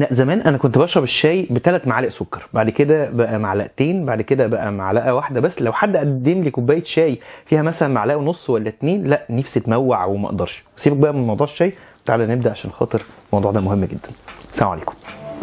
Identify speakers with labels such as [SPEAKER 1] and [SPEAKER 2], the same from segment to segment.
[SPEAKER 1] لا زمان انا كنت بشرب الشاي بثلاث معالق سكر بعد كده بقى معلقتين بعد كده بقى معلقه واحده بس لو حد قدم لي كوبايه شاي فيها مثلا معلقه ونص ولا اتنين لا نفسي تموع وما اقدرش سيبك بقى من موضوع الشاي تعالى نبدا عشان خاطر الموضوع ده مهم جدا السلام عليكم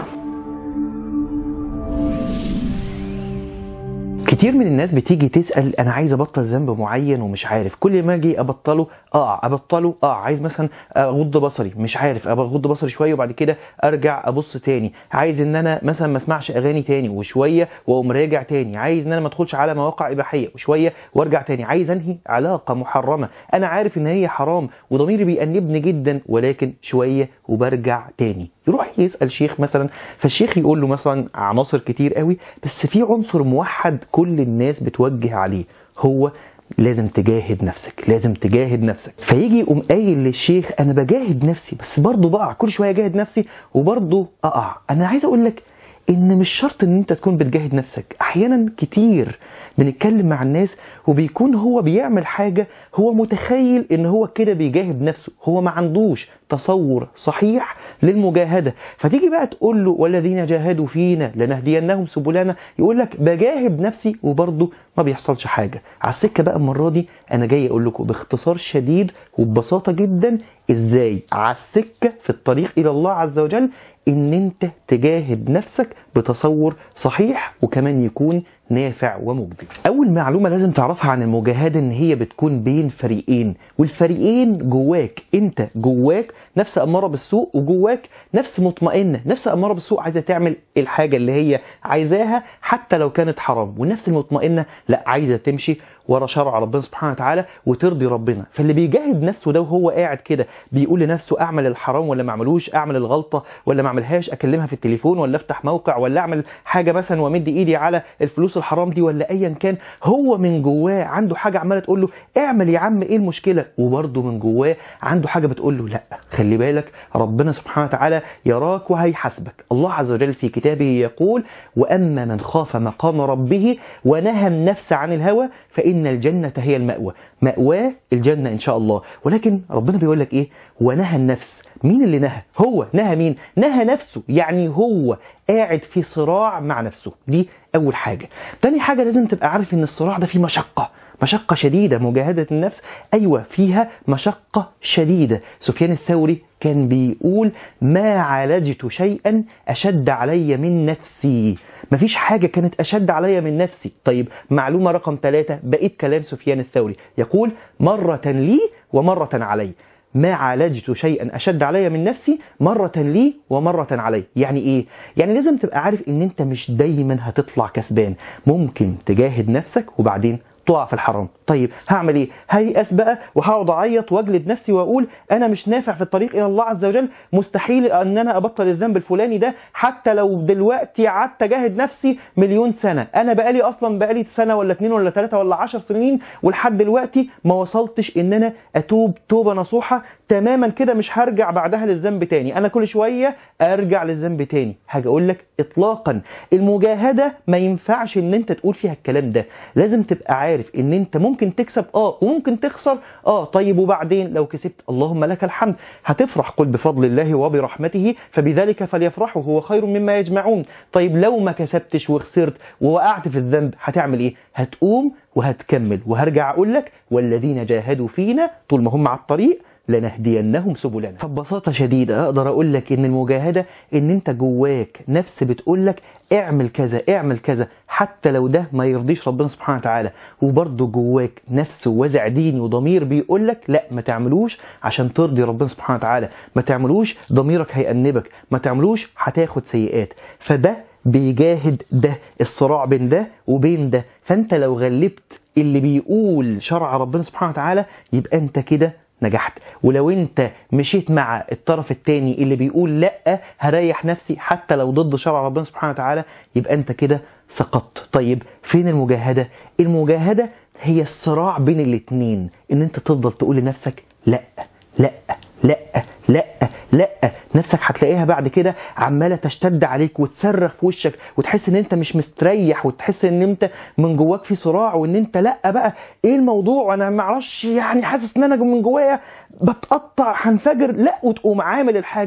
[SPEAKER 1] كتير من الناس بتيجي تسأل أنا عايز أبطل ذنب معين ومش عارف كل ما أجي أبطله أقع أبطله أقع عايز مثلا أغض بصري مش عارف أغض بصري شوية وبعد كده أرجع أبص تاني عايز إن أنا مثلا ما أسمعش أغاني تاني وشوية وأقوم راجع تاني عايز إن أنا ما أدخلش على مواقع إباحية وشوية وأرجع تاني عايز أنهي علاقة محرمة أنا عارف إن هي حرام وضميري بيأنبني جدا ولكن شوية وبرجع تاني يروح يسأل شيخ مثلا فالشيخ يقول له مثلا عناصر كتير قوي بس في عنصر موحد كل الناس بتوجه عليه هو لازم تجاهد نفسك لازم تجاهد نفسك فيجي يقوم قايل للشيخ انا بجاهد نفسي بس برضه بقع كل شويه اجاهد نفسي وبرضه اقع انا عايز اقول لك ان مش شرط ان انت تكون بتجاهد نفسك احيانا كتير بنتكلم مع الناس وبيكون هو بيعمل حاجة هو متخيل ان هو كده بيجاهد نفسه هو ما عندوش تصور صحيح للمجاهدة فتيجي بقى تقول له والذين جاهدوا فينا لنهدينهم سبلنا يقول لك بجاهد نفسي وبرضه ما بيحصلش حاجة على السكة بقى المرة دي انا جاي اقول لكم باختصار شديد وببساطة جدا ازاي على السكة في الطريق الى الله عز وجل ان انت تجاهد نفسك بتصور صحيح وكمان يكون نافع ومجدي اول معلومة لازم تعرفها عن المجاهدة ان هي بتكون بين فريقين والفريقين جواك انت جواك نفس امارة بالسوء وجواك نفس مطمئنة نفس امارة بالسوء عايزة تعمل الحاجة اللي هي عايزاها حتى لو كانت حرام والنفس المطمئنة لا عايزة تمشي ورا شرع ربنا سبحانه وتعالى وترضي ربنا فاللي بيجاهد نفسه ده وهو قاعد كده بيقول لنفسه اعمل الحرام ولا ما اعملوش اعمل الغلطه ولا ما اعملهاش اكلمها في التليفون ولا افتح موقع ولا اعمل حاجه مثلا وامد ايدي على الفلوس الحرام دي ولا ايا كان هو من جواه عنده حاجه عماله تقول له اعمل يا عم ايه المشكله وبرده من جواه عنده حاجه بتقول له لا خلي بالك ربنا سبحانه وتعالى يراك وهيحاسبك الله عز وجل في كتابه يقول واما من خاف مقام ربه ونهى النفس عن الهوى فان الجنه هي المأوى مأواه الجنه ان شاء الله ولكن ربنا بيقول لك ايه ونهى النفس مين اللي نهى هو نهى مين نهى نفسه يعني هو قاعد في صراع مع نفسه دي اول حاجه تاني حاجه لازم تبقى عارف ان الصراع ده فيه مشقه مشقة شديدة مجاهدة النفس أيوة فيها مشقة شديدة سفيان الثوري كان بيقول ما عالجت شيئا أشد علي من نفسي مفيش حاجة كانت أشد علي من نفسي طيب معلومة رقم ثلاثة بقيت كلام سفيان الثوري يقول مرة لي ومرة علي ما عالجت شيئا أشد علي من نفسي مرة لي ومرة علي يعني إيه؟ يعني لازم تبقى عارف إن أنت مش دايما هتطلع كسبان ممكن تجاهد نفسك وبعدين تقع في الحرام طيب هعمل ايه هيأس بقى وهقعد اعيط واجلد نفسي واقول انا مش نافع في الطريق الى الله عز وجل مستحيل ان انا ابطل الذنب الفلاني ده حتى لو دلوقتي قعدت اجاهد نفسي مليون سنه انا بقالي اصلا بقالي سنه ولا اتنين ولا ثلاثه ولا عشر سنين ولحد دلوقتي ما وصلتش ان انا اتوب توبه نصوحه تماما كده مش هرجع بعدها للذنب تاني انا كل شويه ارجع للذنب تاني حاجه اقول لك اطلاقا المجاهده ما ينفعش ان انت تقول فيها الكلام ده لازم تبقى عارف ان انت ممكن تكسب اه وممكن تخسر اه طيب وبعدين لو كسبت اللهم لك الحمد هتفرح قل بفضل الله وبرحمته فبذلك فليفرحوا هو خير مما يجمعون طيب لو ما كسبتش وخسرت ووقعت في الذنب هتعمل ايه هتقوم وهتكمل وهرجع اقول لك والذين جاهدوا فينا طول ما هم على الطريق لنهدينهم سبلنا فببساطة شديدة أقدر أقول لك إن المجاهدة إن أنت جواك نفس بتقول لك اعمل كذا اعمل كذا حتى لو ده ما يرضيش ربنا سبحانه وتعالى وبرضه جواك نفس ووزع ديني وضمير بيقول لك لا ما تعملوش عشان ترضي ربنا سبحانه وتعالى ما تعملوش ضميرك هيأنبك ما تعملوش هتاخد سيئات فده بيجاهد ده الصراع بين ده وبين ده فانت لو غلبت اللي بيقول شرع ربنا سبحانه وتعالى يبقى انت كده نجحت ولو انت مشيت مع الطرف التاني اللي بيقول لا هريح نفسي حتى لو ضد شرع ربنا سبحانه وتعالى يبقى انت كده سقطت طيب فين المجاهدة المجاهدة هي الصراع بين الاتنين ان انت تفضل تقول لنفسك لا لا لا لا لا نفسك هتلاقيها بعد كده عماله تشتد عليك وتصرخ في وشك وتحس ان انت مش مستريح وتحس ان انت من جواك في صراع وان انت لا بقى ايه الموضوع وانا ما اعرفش يعني حاسس ان انا من جوايا بتقطع هنفجر لا وتقوم عامل الحاجه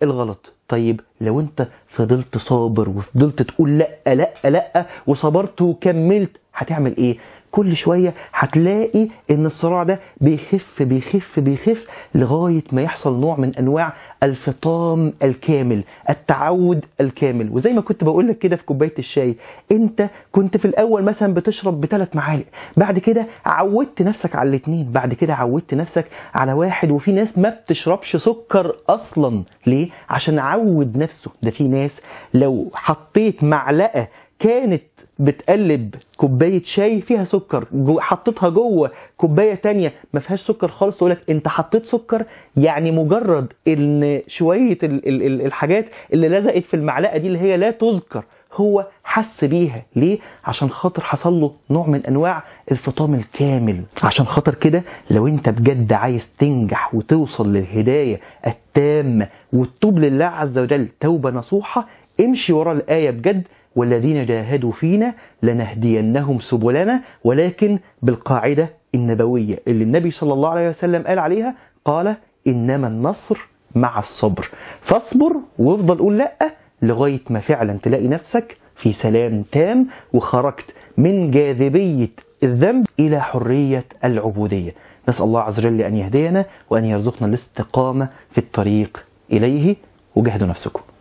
[SPEAKER 1] الغلط طيب لو انت فضلت صابر وفضلت تقول لا لا لا وصبرت وكملت هتعمل ايه كل شوية هتلاقي ان الصراع ده بيخف بيخف بيخف لغاية ما يحصل نوع من انواع الفطام الكامل التعود الكامل وزي ما كنت بقول لك كده في كوباية الشاي انت كنت في الاول مثلا بتشرب بثلاث معالق بعد كده عودت نفسك على الاثنين بعد كده عودت نفسك على واحد وفي ناس ما بتشربش سكر اصلا ليه عشان عود نفسه ده في ناس لو حطيت معلقة كانت بتقلب كوبايه شاي فيها سكر جو حطيتها جوه كوبايه تانية ما فيهاش سكر خالص تقول لك انت حطيت سكر يعني مجرد ان شويه ال ال ال الحاجات اللي لزقت في المعلقه دي اللي هي لا تذكر هو حس بيها ليه عشان خاطر حصل له نوع من انواع الفطام الكامل عشان خاطر كده لو انت بجد عايز تنجح وتوصل للهدايه التامه وتتوب لله عز وجل توبه نصوحه امشي ورا الايه بجد والذين جاهدوا فينا لنهدينهم سبلنا ولكن بالقاعدة النبوية اللي النبي صلى الله عليه وسلم قال عليها قال إنما النصر مع الصبر فاصبر وافضل قول لأ لغاية ما فعلا تلاقي نفسك في سلام تام وخرجت من جاذبية الذنب إلى حرية العبودية نسأل الله عز وجل أن يهدينا وأن يرزقنا الاستقامة في الطريق إليه وجهدوا نفسكم